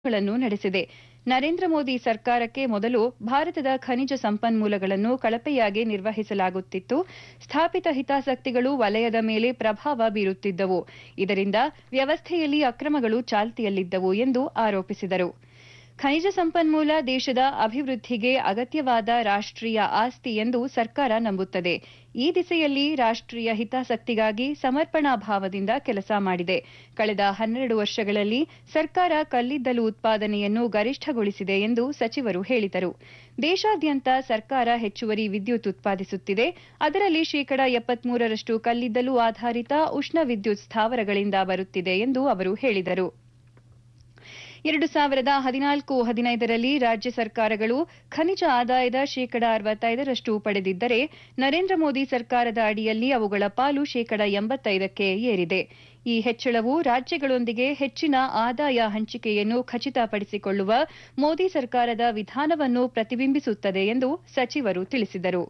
ಗಳನ್ನು ನಡೆಸಿದೆ ನರೇಂದ್ರ ಮೋದಿ ಸರ್ಕಾರಕ್ಕೆ ಮೊದಲು ಭಾರತದ ಖನಿಜ ಸಂಪನ್ಮೂಲಗಳನ್ನು ಕಳಪೆಯಾಗಿ ನಿರ್ವಹಿಸಲಾಗುತ್ತಿತ್ತು ಸ್ಥಾಪಿತ ಹಿತಾಸಕ್ತಿಗಳು ವಲಯದ ಮೇಲೆ ಪ್ರಭಾವ ಬೀರುತ್ತಿದ್ದವು ಇದರಿಂದ ವ್ಯವಸ್ಥೆಯಲ್ಲಿ ಅಕ್ರಮಗಳು ಚಾಲ್ತಿಯಲ್ಲಿದ್ದವು ಎಂದು ಆರೋಪಿಸಿದರು ಖನಿಜ ಸಂಪನ್ಮೂಲ ದೇಶದ ಅಭಿವೃದ್ಧಿಗೆ ಅಗತ್ಯವಾದ ರಾಷ್ಟೀಯ ಆಸ್ತಿ ಎಂದು ಸರ್ಕಾರ ನಂಬುತ್ತದೆ ಈ ದಿಸೆಯಲ್ಲಿ ರಾಷ್ಟೀಯ ಹಿತಾಸಕ್ತಿಗಾಗಿ ಸಮರ್ಪಣಾ ಭಾವದಿಂದ ಕೆಲಸ ಮಾಡಿದೆ ಕಳೆದ ಹನ್ನೆರಡು ವರ್ಷಗಳಲ್ಲಿ ಸರ್ಕಾರ ಕಲ್ಲಿದ್ದಲು ಉತ್ಪಾದನೆಯನ್ನು ಗರಿಷ್ಠಗೊಳಿಸಿದೆ ಎಂದು ಸಚಿವರು ಹೇಳಿದರು ದೇಶಾದ್ಯಂತ ಸರ್ಕಾರ ಹೆಚ್ಚುವರಿ ವಿದ್ಯುತ್ ಉತ್ಪಾದಿಸುತ್ತಿದೆ ಅದರಲ್ಲಿ ಶೇಕಡಾ ಎಪ್ಪತ್ಮೂರರಷ್ಟು ಕಲ್ಲಿದ್ದಲು ಆಧಾರಿತ ಉಷ್ಣ ವಿದ್ಯುತ್ ಸ್ಥಾವರಗಳಿಂದ ಬರುತ್ತಿದೆ ಎಂದು ಅವರು ಹೇಳಿದರು ಎರಡು ಸಾವಿರದ ಹದಿನಾಲ್ಕು ಹದಿನೈದರಲ್ಲಿ ರಾಜ್ಯ ಸರ್ಕಾರಗಳು ಖನಿಜ ಆದಾಯದ ಶೇಕಡಾ ಅರವತ್ತೈದರಷ್ಟು ಪಡೆದಿದ್ದರೆ ನರೇಂದ್ರ ಮೋದಿ ಸರ್ಕಾರದ ಅಡಿಯಲ್ಲಿ ಅವುಗಳ ಪಾಲು ಶೇಕಡಾ ಎಂಬತ್ತೈದಕ್ಕೆ ಏರಿದೆ ಈ ಹೆಚ್ಚಳವು ರಾಜ್ಯಗಳೊಂದಿಗೆ ಹೆಚ್ಚಿನ ಆದಾಯ ಹಂಚಿಕೆಯನ್ನು ಖಚಿತಪಡಿಸಿಕೊಳ್ಳುವ ಮೋದಿ ಸರ್ಕಾರದ ವಿಧಾನವನ್ನು ಪ್ರತಿಬಿಂಬಿಸುತ್ತದೆ ಎಂದು ಸಚಿವರು ತಿಳಿಸಿದರು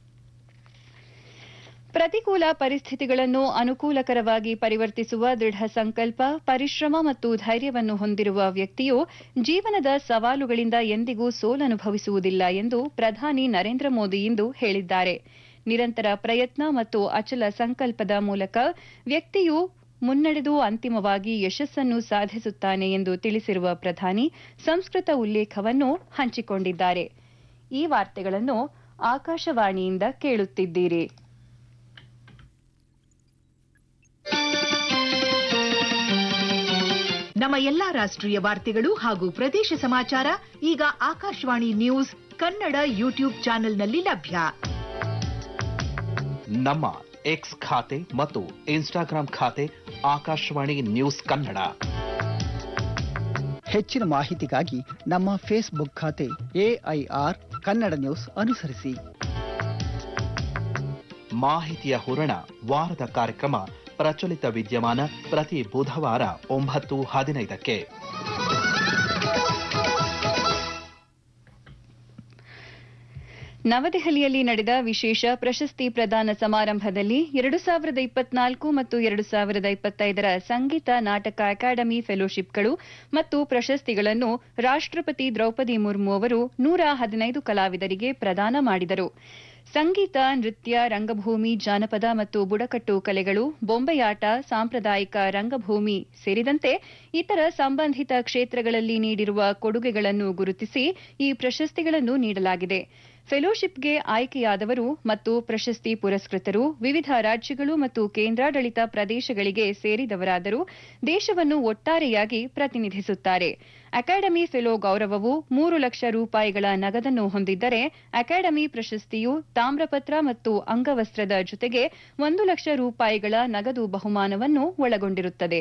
ಪ್ರತಿಕೂಲ ಪರಿಸ್ಥಿತಿಗಳನ್ನು ಅನುಕೂಲಕರವಾಗಿ ಪರಿವರ್ತಿಸುವ ದೃಢ ಸಂಕಲ್ಪ ಪರಿಶ್ರಮ ಮತ್ತು ಧೈರ್ಯವನ್ನು ಹೊಂದಿರುವ ವ್ಯಕ್ತಿಯು ಜೀವನದ ಸವಾಲುಗಳಿಂದ ಎಂದಿಗೂ ಸೋಲನುಭವಿಸುವುದಿಲ್ಲ ಎಂದು ಪ್ರಧಾನಿ ನರೇಂದ್ರ ಮೋದಿ ಇಂದು ಹೇಳಿದ್ದಾರೆ ನಿರಂತರ ಪ್ರಯತ್ನ ಮತ್ತು ಅಚಲ ಸಂಕಲ್ಪದ ಮೂಲಕ ವ್ಯಕ್ತಿಯು ಮುನ್ನಡೆದು ಅಂತಿಮವಾಗಿ ಯಶಸ್ಸನ್ನು ಸಾಧಿಸುತ್ತಾನೆ ಎಂದು ತಿಳಿಸಿರುವ ಪ್ರಧಾನಿ ಸಂಸ್ಕೃತ ಉಲ್ಲೇಖವನ್ನು ಹಂಚಿಕೊಂಡಿದ್ದಾರೆ ಈ ವಾರ್ತೆಗಳನ್ನು ಆಕಾಶವಾಣಿಯಿಂದ ಕೇಳುತ್ತಿದ್ದೀರಿ ನಮ್ಮ ಎಲ್ಲಾ ರಾಷ್ಟ್ರೀಯ ವಾರ್ತೆಗಳು ಹಾಗೂ ಪ್ರದೇಶ ಸಮಾಚಾರ ಈಗ ಆಕಾಶವಾಣಿ ನ್ಯೂಸ್ ಕನ್ನಡ ಯೂಟ್ಯೂಬ್ ಚಾನೆಲ್ನಲ್ಲಿ ಲಭ್ಯ ನಮ್ಮ ಎಕ್ಸ್ ಖಾತೆ ಮತ್ತು ಇನ್ಸ್ಟಾಗ್ರಾಂ ಖಾತೆ ಆಕಾಶವಾಣಿ ನ್ಯೂಸ್ ಕನ್ನಡ ಹೆಚ್ಚಿನ ಮಾಹಿತಿಗಾಗಿ ನಮ್ಮ ಫೇಸ್ಬುಕ್ ಖಾತೆ ಎಐಆರ್ ಕನ್ನಡ ನ್ಯೂಸ್ ಅನುಸರಿಸಿ ಮಾಹಿತಿಯ ಹೂರಣ ವಾರದ ಕಾರ್ಯಕ್ರಮ ಪ್ರಚಲಿತ ವಿದ್ಯಮಾನ ಪ್ರತಿ ಬುಧವಾರ ಒಂಬತ್ತು ಹದಿನೈದಕ್ಕೆ ನವದೆಹಲಿಯಲ್ಲಿ ನಡೆದ ವಿಶೇಷ ಪ್ರಶಸ್ತಿ ಪ್ರದಾನ ಸಮಾರಂಭದಲ್ಲಿ ಎರಡು ಸಾವಿರದ ಇಪ್ಪತ್ನಾಲ್ಕು ಮತ್ತು ಎರಡು ಸಾವಿರದ ಇಪ್ಪತ್ತೈದರ ಸಂಗೀತ ನಾಟಕ ಅಕಾಡೆಮಿ ಫೆಲೋಶಿಪ್ಗಳು ಮತ್ತು ಪ್ರಶಸ್ತಿಗಳನ್ನು ರಾಷ್ಟಪತಿ ದ್ರೌಪದಿ ಮುರ್ಮು ಅವರು ನೂರ ಹದಿನೈದು ಕಲಾವಿದರಿಗೆ ಪ್ರದಾನ ಮಾಡಿದರು ಸಂಗೀತ ನೃತ್ಯ ರಂಗಭೂಮಿ ಜಾನಪದ ಮತ್ತು ಬುಡಕಟ್ಟು ಕಲೆಗಳು ಬೊಂಬೆಯಾಟ ಸಾಂಪ್ರದಾಯಿಕ ರಂಗಭೂಮಿ ಸೇರಿದಂತೆ ಇತರ ಸಂಬಂಧಿತ ಕ್ಷೇತ್ರಗಳಲ್ಲಿ ನೀಡಿರುವ ಕೊಡುಗೆಗಳನ್ನು ಗುರುತಿಸಿ ಈ ಪ್ರಶಸ್ತಿಗಳನ್ನು ನೀಡಲಾಗಿದೆ ಫೆಲೋಶಿಪ್ಗೆ ಆಯ್ಕೆಯಾದವರು ಮತ್ತು ಪ್ರಶಸ್ತಿ ಪುರಸ್ಕೃತರು ವಿವಿಧ ರಾಜ್ಯಗಳು ಮತ್ತು ಕೇಂದ್ರಾಡಳಿತ ಪ್ರದೇಶಗಳಿಗೆ ಸೇರಿದವರಾದರೂ ದೇಶವನ್ನು ಒಟ್ಟಾರೆಯಾಗಿ ಪ್ರತಿನಿಧಿಸುತ್ತಾರೆ ಅಕಾಡೆಮಿ ಫೆಲೋ ಗೌರವವು ಮೂರು ಲಕ್ಷ ರೂಪಾಯಿಗಳ ನಗದನ್ನು ಹೊಂದಿದ್ದರೆ ಅಕಾಡೆಮಿ ಪ್ರಶಸ್ತಿಯು ತಾಮ್ರಪತ್ರ ಮತ್ತು ಅಂಗವಸ್ತ್ರದ ಜೊತೆಗೆ ಒಂದು ಲಕ್ಷ ರೂಪಾಯಿಗಳ ನಗದು ಬಹುಮಾನವನ್ನು ಒಳಗೊಂಡಿರುತ್ತದೆ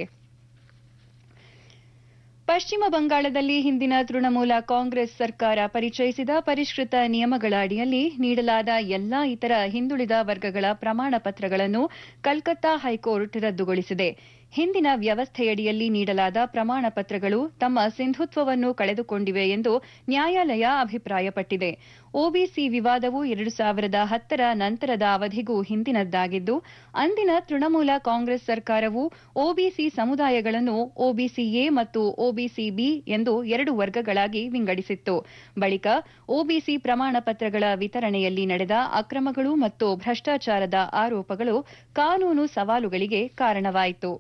ಪಶ್ಚಿಮ ಬಂಗಾಳದಲ್ಲಿ ಹಿಂದಿನ ತೃಣಮೂಲ ಕಾಂಗ್ರೆಸ್ ಸರ್ಕಾರ ಪರಿಚಯಿಸಿದ ಪರಿಷ್ಕೃತ ನಿಯಮಗಳ ಅಡಿಯಲ್ಲಿ ನೀಡಲಾದ ಎಲ್ಲಾ ಇತರ ಹಿಂದುಳಿದ ವರ್ಗಗಳ ಪ್ರಮಾಣ ಪತ್ರಗಳನ್ನು ಕಲ್ಕತ್ತಾ ಹೈಕೋರ್ಟ್ ರದ್ದುಗೊಳಿಸಿದೆ ಹಿಂದಿನ ವ್ಯವಸ್ಥೆಯಡಿಯಲ್ಲಿ ನೀಡಲಾದ ಪ್ರಮಾಣ ಪತ್ರಗಳು ತಮ್ಮ ಸಿಂಧುತ್ವವನ್ನು ಕಳೆದುಕೊಂಡಿವೆ ಎಂದು ನ್ಯಾಯಾಲಯ ಅಭಿಪ್ರಾಯಪಟ್ಟಿದೆ ಒಬಿಸಿ ವಿವಾದವು ಎರಡು ಸಾವಿರದ ಹತ್ತರ ನಂತರದ ಅವಧಿಗೂ ಹಿಂದಿನದ್ದಾಗಿದ್ದು ಅಂದಿನ ತೃಣಮೂಲ ಕಾಂಗ್ರೆಸ್ ಸರ್ಕಾರವು ಒಬಿಸಿ ಸಮುದಾಯಗಳನ್ನು ಒಬಿಸಿ ಎ ಮತ್ತು ಒಬಿಸಿ ಬಿ ಎಂದು ಎರಡು ವರ್ಗಗಳಾಗಿ ವಿಂಗಡಿಸಿತ್ತು ಬಳಿಕ ಒಬಿಸಿ ಪ್ರಮಾಣ ಪತ್ರಗಳ ವಿತರಣೆಯಲ್ಲಿ ನಡೆದ ಅಕ್ರಮಗಳು ಮತ್ತು ಭ್ರಷ್ಟಾಚಾರದ ಆರೋಪಗಳು ಕಾನೂನು ಸವಾಲುಗಳಿಗೆ ಕಾರಣವಾಯಿತು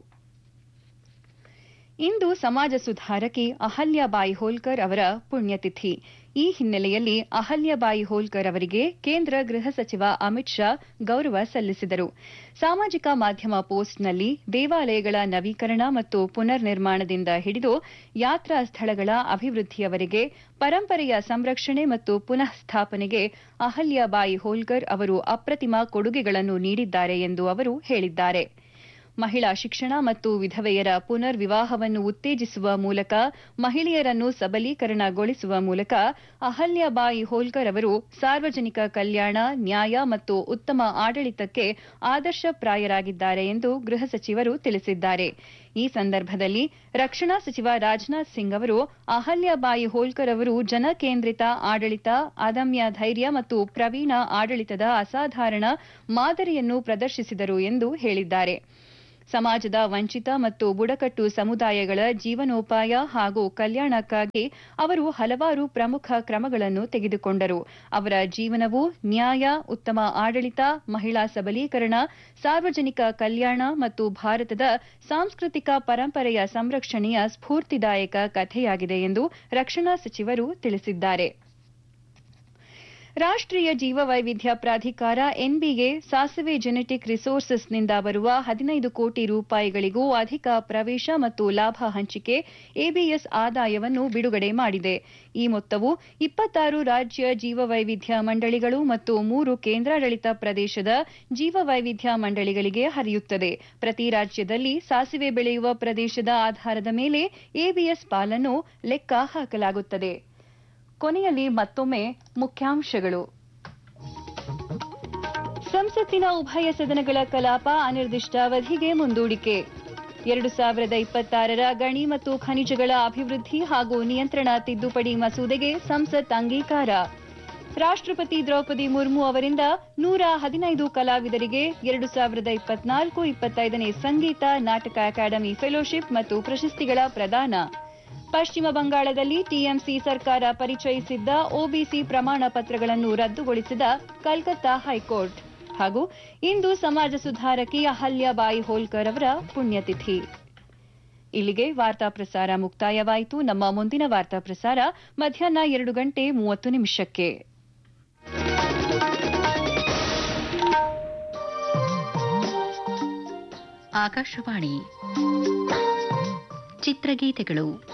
ಇಂದು ಸಮಾಜ ಸುಧಾರಕಿ ಅಹಲ್ಯಾಬಾಯಿ ಹೋಲ್ಕರ್ ಅವರ ಪುಣ್ಯತಿಥಿ ಈ ಹಿನ್ನೆಲೆಯಲ್ಲಿ ಅಹಲ್ಯಾಬಾಯಿ ಹೋಲ್ಕರ್ ಅವರಿಗೆ ಕೇಂದ್ರ ಗೃಹ ಸಚಿವ ಅಮಿತ್ ಶಾ ಗೌರವ ಸಲ್ಲಿಸಿದರು ಸಾಮಾಜಿಕ ಮಾಧ್ಯಮ ಪೋಸ್ಟ್ನಲ್ಲಿ ದೇವಾಲಯಗಳ ನವೀಕರಣ ಮತ್ತು ಪುನರ್ ನಿರ್ಮಾಣದಿಂದ ಹಿಡಿದು ಯಾತ್ರಾ ಸ್ಥಳಗಳ ಅಭಿವೃದ್ಧಿಯವರೆಗೆ ಪರಂಪರೆಯ ಸಂರಕ್ಷಣೆ ಮತ್ತು ಪುನಃ ಸ್ಥಾಪನೆಗೆ ಅಹಲ್ಯಾಬಾಯಿ ಹೋಲ್ಕರ್ ಅವರು ಅಪ್ರತಿಮ ಕೊಡುಗೆಗಳನ್ನು ನೀಡಿದ್ದಾರೆ ಎಂದು ಅವರು ಹೇಳಿದ್ದಾರೆ ಮಹಿಳಾ ಶಿಕ್ಷಣ ಮತ್ತು ವಿಧವೆಯರ ಪುನರ್ ವಿವಾಹವನ್ನು ಉತ್ತೇಜಿಸುವ ಮೂಲಕ ಮಹಿಳೆಯರನ್ನು ಸಬಲೀಕರಣಗೊಳಿಸುವ ಮೂಲಕ ಅಹಲ್ಯಾಬಾಯಿ ಹೋಲ್ಕರ್ ಅವರು ಸಾರ್ವಜನಿಕ ಕಲ್ಯಾಣ ನ್ಯಾಯ ಮತ್ತು ಉತ್ತಮ ಆಡಳಿತಕ್ಕೆ ಆದರ್ಶಪ್ರಾಯರಾಗಿದ್ದಾರೆ ಎಂದು ಗೃಹ ಸಚಿವರು ತಿಳಿಸಿದ್ದಾರೆ ಈ ಸಂದರ್ಭದಲ್ಲಿ ರಕ್ಷಣಾ ಸಚಿವ ರಾಜನಾಥ್ ಸಿಂಗ್ ಅವರು ಅಹಲ್ಯಾಬಾಯಿ ಹೋಲ್ಕರ್ ಅವರು ಜನಕೇಂದ್ರಿತ ಆಡಳಿತ ಅದಮ್ಯ ಧೈರ್ಯ ಮತ್ತು ಪ್ರವೀಣ ಆಡಳಿತದ ಅಸಾಧಾರಣ ಮಾದರಿಯನ್ನು ಪ್ರದರ್ಶಿಸಿದರು ಎಂದು ಹೇಳಿದ್ದಾರೆ ಸಮಾಜದ ವಂಚಿತ ಮತ್ತು ಬುಡಕಟ್ಟು ಸಮುದಾಯಗಳ ಜೀವನೋಪಾಯ ಹಾಗೂ ಕಲ್ಯಾಣಕ್ಕಾಗಿ ಅವರು ಹಲವಾರು ಪ್ರಮುಖ ಕ್ರಮಗಳನ್ನು ತೆಗೆದುಕೊಂಡರು ಅವರ ಜೀವನವು ನ್ಯಾಯ ಉತ್ತಮ ಆಡಳಿತ ಮಹಿಳಾ ಸಬಲೀಕರಣ ಸಾರ್ವಜನಿಕ ಕಲ್ಯಾಣ ಮತ್ತು ಭಾರತದ ಸಾಂಸ್ಕೃತಿಕ ಪರಂಪರೆಯ ಸಂರಕ್ಷಣೆಯ ಸ್ಫೂರ್ತಿದಾಯಕ ಕಥೆಯಾಗಿದೆ ಎಂದು ರಕ್ಷಣಾ ಸಚಿವರು ತಿಳಿಸಿದ್ದಾರೆ ರಾಷ್ಟ್ರೀಯ ಜೀವವೈವಿಧ್ಯ ಪ್ರಾಧಿಕಾರ ಎನ್ಬಿಎ ಸಾಸಿವೆ ಜೆನೆಟಿಕ್ ರಿಸೋರ್ಸಸ್ನಿಂದ ಬರುವ ಹದಿನೈದು ಕೋಟಿ ರೂಪಾಯಿಗಳಿಗೂ ಅಧಿಕ ಪ್ರವೇಶ ಮತ್ತು ಲಾಭ ಹಂಚಿಕೆ ಎಬಿಎಸ್ ಆದಾಯವನ್ನು ಬಿಡುಗಡೆ ಮಾಡಿದೆ ಈ ಮೊತ್ತವು ಇಪ್ಪತ್ತಾರು ರಾಜ್ಯ ಜೀವವೈವಿಧ್ಯ ಮಂಡಳಿಗಳು ಮತ್ತು ಮೂರು ಕೇಂದ್ರಾಡಳಿತ ಪ್ರದೇಶದ ಜೀವವೈವಿಧ್ಯ ಮಂಡಳಿಗಳಿಗೆ ಹರಿಯುತ್ತದೆ ಪ್ರತಿ ರಾಜ್ಯದಲ್ಲಿ ಸಾಸಿವೆ ಬೆಳೆಯುವ ಪ್ರದೇಶದ ಆಧಾರದ ಮೇಲೆ ಎಬಿಎಸ್ ಪಾಲನ್ನು ಲೆಕ್ಕ ಹಾಕಲಾಗುತ್ತದೆ ಕೊನೆಯಲ್ಲಿ ಮತ್ತೊಮ್ಮೆ ಮುಖ್ಯಾಂಶಗಳು ಸಂಸತ್ತಿನ ಉಭಯ ಸದನಗಳ ಕಲಾಪ ಅನಿರ್ದಿಷ್ಟಾವಧಿಗೆ ಮುಂದೂಡಿಕೆ ಎರಡು ಸಾವಿರದ ಇಪ್ಪತ್ತಾರರ ಗಣಿ ಮತ್ತು ಖನಿಜಗಳ ಅಭಿವೃದ್ಧಿ ಹಾಗೂ ನಿಯಂತ್ರಣ ತಿದ್ದುಪಡಿ ಮಸೂದೆಗೆ ಸಂಸತ್ ಅಂಗೀಕಾರ ರಾಷ್ಟ್ರಪತಿ ದ್ರೌಪದಿ ಮುರ್ಮು ಅವರಿಂದ ನೂರ ಹದಿನೈದು ಕಲಾವಿದರಿಗೆ ಎರಡು ಸಾವಿರದ ಇಪ್ಪತ್ನಾಲ್ಕು ಇಪ್ಪತ್ತೈದನೇ ಸಂಗೀತ ನಾಟಕ ಅಕಾಡೆಮಿ ಫೆಲೋಶಿಪ್ ಮತ್ತು ಪ್ರಶಸ್ತಿಗಳ ಪ್ರದಾನ ಪಶ್ಚಿಮ ಬಂಗಾಳದಲ್ಲಿ ಟಿಎಂಸಿ ಸರ್ಕಾರ ಪರಿಚಯಿಸಿದ್ದ ಒಬಿಸಿ ಪ್ರಮಾಣ ಪತ್ರಗಳನ್ನು ರದ್ದುಗೊಳಿಸಿದ ಕಲ್ಕತ್ತಾ ಹೈಕೋರ್ಟ್ ಹಾಗೂ ಇಂದು ಸಮಾಜ ಸುಧಾರಕಿ ಅಹಲ್ಯಾಬಾಯಿ ಹೋಲ್ಕರ್ ಅವರ ಪುಣ್ಯತಿಥಿ ಇಲ್ಲಿಗೆ ವಾರ್ತಾ ಪ್ರಸಾರ ಮುಕ್ತಾಯವಾಯಿತು ನಮ್ಮ ಮುಂದಿನ ವಾರ್ತಾ ಪ್ರಸಾರ ಮಧ್ಯಾಹ್ನ ಎರಡು ಗಂಟೆ ಮೂವತ್ತು ನಿಮಿಷಕ್ಕೆ ಆಕಾಶವಾಣಿ ಚಿತ್ರಗೀತೆಗಳು